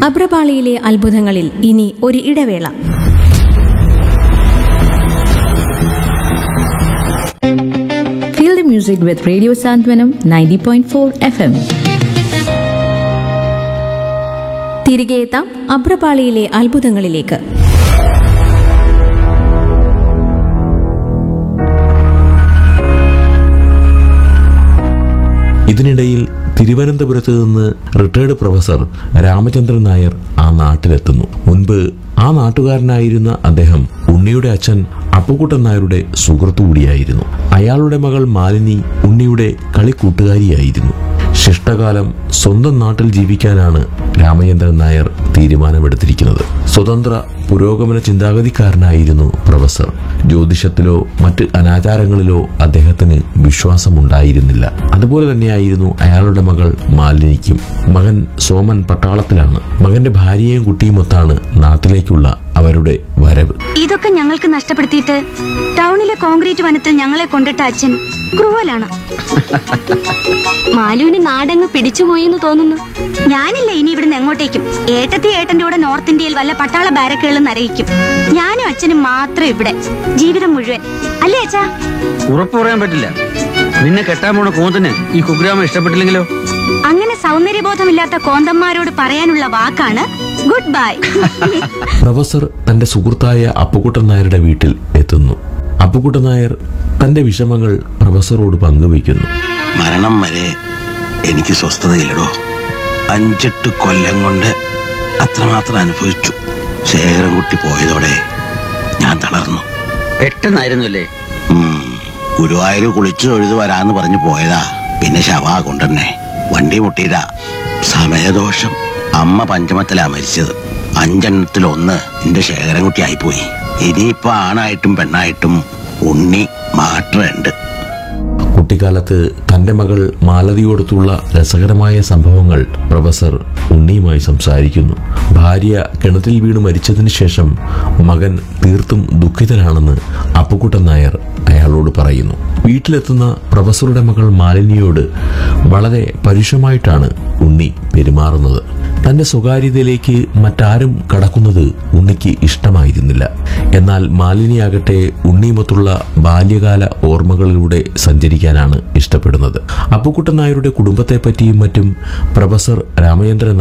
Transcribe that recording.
അഭ്രപാളിയിലെ അത്ഭുതങ്ങളിൽ ഇനി ഒരു ഇടവേള Feel the music with Radio Santwanam 90.4 FM. തിരികെ എത്താം അഭ്രപാളിയിലെ അത്ഭുതങ്ങളിലേക്ക് ഇതിനിടയിൽ തിരുവനന്തപുരത്ത് നിന്ന് റിട്ടയർഡ് പ്രൊഫസർ രാമചന്ദ്രൻ നായർ ആ നാട്ടിലെത്തുന്നു മുൻപ് ആ നാട്ടുകാരനായിരുന്ന അദ്ദേഹം ഉണ്ണിയുടെ അച്ഛൻ അപ്പുക്കുട്ടൻ നായരുടെ സുഹൃത്തു കൂടിയായിരുന്നു അയാളുടെ മകൾ മാലിനി ഉണ്ണിയുടെ കളിക്കൂട്ടുകാരിയായിരുന്നു ശിഷ്ടകാലം സ്വന്തം നാട്ടിൽ ജീവിക്കാനാണ് രാമചന്ദ്രൻ നായർ തീരുമാനമെടുത്തിരിക്കുന്നത് സ്വതന്ത്ര പുരോഗമന ചിന്താഗതിക്കാരനായിരുന്നു പ്രൊഫസർ ജ്യോതിഷത്തിലോ മറ്റ് അനാചാരങ്ങളിലോ അദ്ദേഹത്തിന് വിശ്വാസമുണ്ടായിരുന്നില്ല അതുപോലെ തന്നെയായിരുന്നു അയാളുടെ മകൾ മാലിനിക്കും മകൻ സോമൻ പട്ടാളത്തിലാണ് മകന്റെ ഭാര്യയും കുട്ടിയുമൊത്താണ് നാട്ടിലേക്കുള്ള അവരുടെ വരവ് ഇതൊക്കെ ഞങ്ങൾക്ക് നഷ്ടപ്പെടുത്തിയിട്ട് ടൗണിലെ കോൺക്രീറ്റ് വനത്തിൽ ഞങ്ങളെ കൊണ്ടിട്ട അച്ഛൻ ക്രൂവലാണ് മാലുവിന് നാടങ്ങ് പിടിച്ചുപോയി എന്ന് തോന്നുന്നു ഞാനില്ല ഇനി ഇവിടുന്ന് എങ്ങോട്ടേക്കും ഏട്ടത്തി ഏട്ടന്റെ കൂടെ നോർത്ത് ഇന്ത്യയിൽ വല്ല പട്ടാള ബാരക്കുകളും നരയിക്കും ഞാനും അച്ഛനും മാത്രം ഇവിടെ ജീവിതം മുഴുവൻ അല്ലേ അച്ഛാ ഉറപ്പ് പറയാൻ പറ്റില്ല നിന്നെ കെട്ടാൻ പോണ കൂത്തിന് ഈ കുഗ്രാമം ഇഷ്ടപ്പെട്ടില്ലെങ്കിലോ അങ്ങനെ സൗന്ദര്യബോധമില്ലാത്ത കോന്തന്മാരോട് പറയാനുള്ള വാക്കാണ് ഗുഡ് ബൈ പ്രൊഫസർ തന്റെ സുഹൃത്തായ അപ്പുക്കുട്ടൻ നായരുടെ വീട്ടിൽ എത്തുന്നു അപ്പുക്കുട്ടൻ നായർ തന്റെ വിഷമങ്ങൾ പ്രൊഫസറോട് പങ്കുവയ്ക്കുന്നു മരണം വരെ എനിക്ക് സ്വസ്ഥതയില്ലടോ അഞ്ചെട്ട് കൊല്ലം കൊണ്ട് അത്രമാത്രം അനുഭവിച്ചു ശേഖരൻകുട്ടി പോയതോടെ ഞാൻ തളർന്നു പെട്ടെന്നായിരുന്നു അല്ലേ ഉം. ഗുരുവായൂർ കുളിച്ചു തൊഴുതു വരാന്ന് പറഞ്ഞു പോയതാ പിന്നെ ശവാ കൊണ്ടുതന്നെ വണ്ടി മുട്ടിയതാ സമയദോഷം അമ്മ പഞ്ചമത്തിലാ മരിച്ചത് അഞ്ചെണ്ണത്തിൽ ഒന്ന് എന്റെ ശേഖരൻകുട്ടി ആയിപ്പോയി ഇനിയിപ്പോ ആണായിട്ടും പെണ്ണായിട്ടും ഉണ്ണി മാറ്റുണ്ട് കുട്ടിക്കാലത്ത് തന്റെ മകൾ മാലതിയോടൊത്തുള്ള രസകരമായ സംഭവങ്ങൾ പ്രൊഫസർ ഉണ്ണിയുമായി സംസാരിക്കുന്നു ഭാര്യ കിണറ്റിൽ വീണ് മരിച്ചതിന് ശേഷം മകൻ തീർത്തും ദുഃഖിതനാണെന്ന് അപ്പുക്കുട്ടൻ നായർ അയാളോട് പറയുന്നു വീട്ടിലെത്തുന്ന പ്രൊഫസറുടെ മകൾ മാലിനിയോട് വളരെ പരുഷമായിട്ടാണ് ഉണ്ണി പെരുമാറുന്നത് തന്റെ സ്വകാര്യതയിലേക്ക് മറ്റാരും കടക്കുന്നത് ഉണ്ണിക്ക് ഇഷ്ടമായിരുന്നില്ല എന്നാൽ മാലിനിയാകട്ടെ ഉണ്ണിയുമൊത്തുള്ള ബാല്യകാല ഓർമ്മകളിലൂടെ സഞ്ചരിക്കാനാണ് ഇഷ്ടപ്പെടുന്നത് അപ്പുക്കുട്ടൻ നായരുടെ കുടുംബത്തെപ്പറ്റിയും മറ്റും പ്രൊഫസർ രാമചന്ദ്രൻ